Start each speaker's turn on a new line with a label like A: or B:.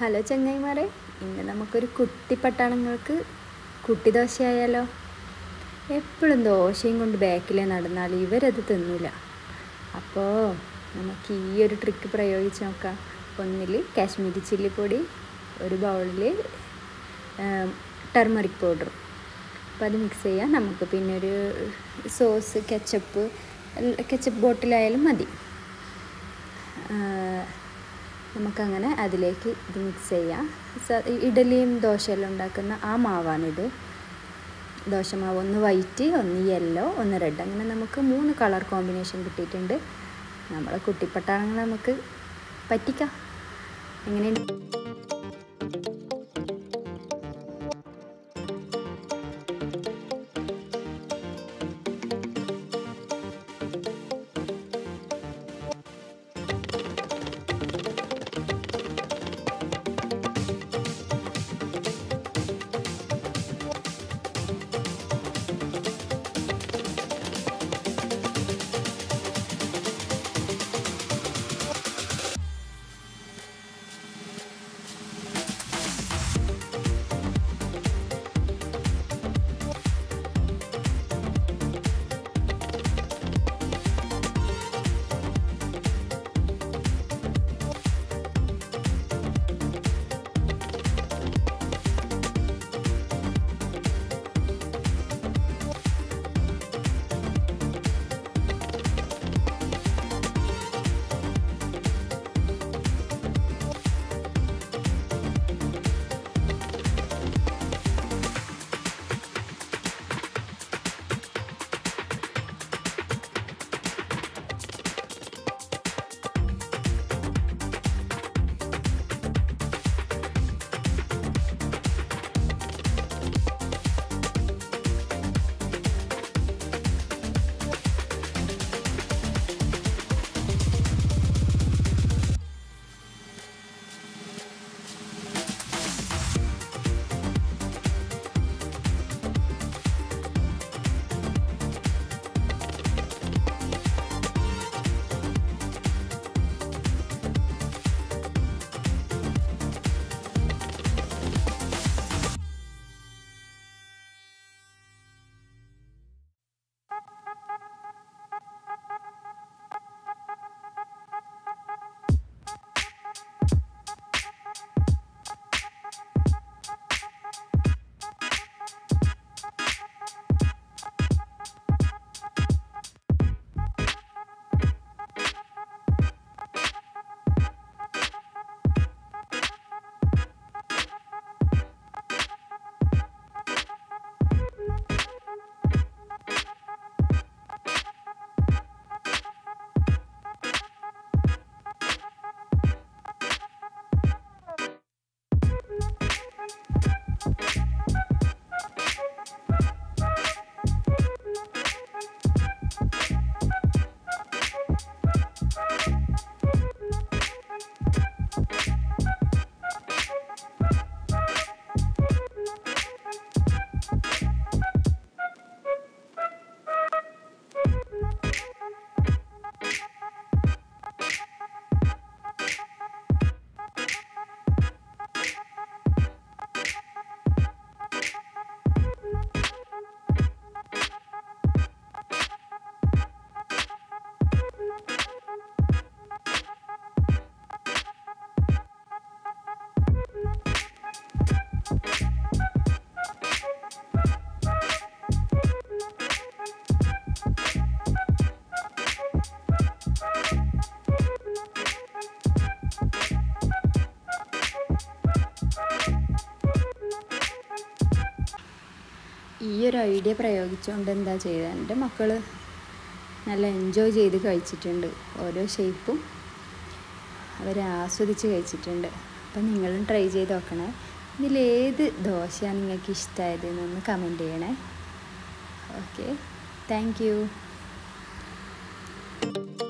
A: hello ചങ്ങായിമാരെ ഇന്ന് നമുക്കൊരു കുട്ടി പട്ടാളങ്ങൾക്ക് കുട്ടി ദോശയായാലോ എപ്പോഴും ദോശയും കൊണ്ട് ബാക്കിൽ നടന്നാൽ ഇവരത് തിന്നില്ല അപ്പോൾ നമുക്ക് ഈ ഒരു ട്രിക്ക് പ്രയോഗിച്ച് നോക്കാം ഒന്നിൽ കാശ്മീരി ചില്ലി പൊടി ഒരു ബൗളിൽ ടർമറിക് പൗഡർ അപ്പോൾ അത് മിക്സ് ചെയ്യാം നമുക്ക് പിന്നെ ഒരു സോസ് കെച്ചപ്പ് കെച്ചപ്പ് ബോട്ടിലായാലും മതി നമുക്കങ്ങനെ അതിലേക്ക് ഇത് മിക്സ് ചെയ്യാം ഇഡലിയും ദോശയെല്ലാം ഉണ്ടാക്കുന്ന ആ മാവാണിത് ദോശമാവ് ഒന്ന് വൈറ്റ് ഒന്ന് യെല്ലോ ഒന്ന് റെഡ് അങ്ങനെ നമുക്ക് മൂന്ന് കളർ കോമ്പിനേഷൻ കിട്ടിയിട്ടുണ്ട് നമ്മളെ കുട്ടിപ്പട്ടാളങ്ങൾ നമുക്ക് പറ്റിക്കാം എങ്ങനെയുണ്ട് ഈ ഒരു ഐഡിയ പ്രയോഗിച്ചുകൊണ്ട് എന്താ ചെയ്തത് എൻ്റെ മക്കൾ നല്ല എൻജോയ് ചെയ്ത് കഴിച്ചിട്ടുണ്ട് ഓരോ ഷേപ്പും അവർ ആസ്വദിച്ച് കഴിച്ചിട്ടുണ്ട് അപ്പം നിങ്ങളും ട്രൈ ചെയ്ത് നോക്കണേ ഇതിലേത് ദോശയാണ് നിങ്ങൾക്ക് ഇഷ്ടമായത് എന്നൊന്ന് കമൻറ്റ് ചെയ്യണേ ഓക്കെ താങ്ക് യു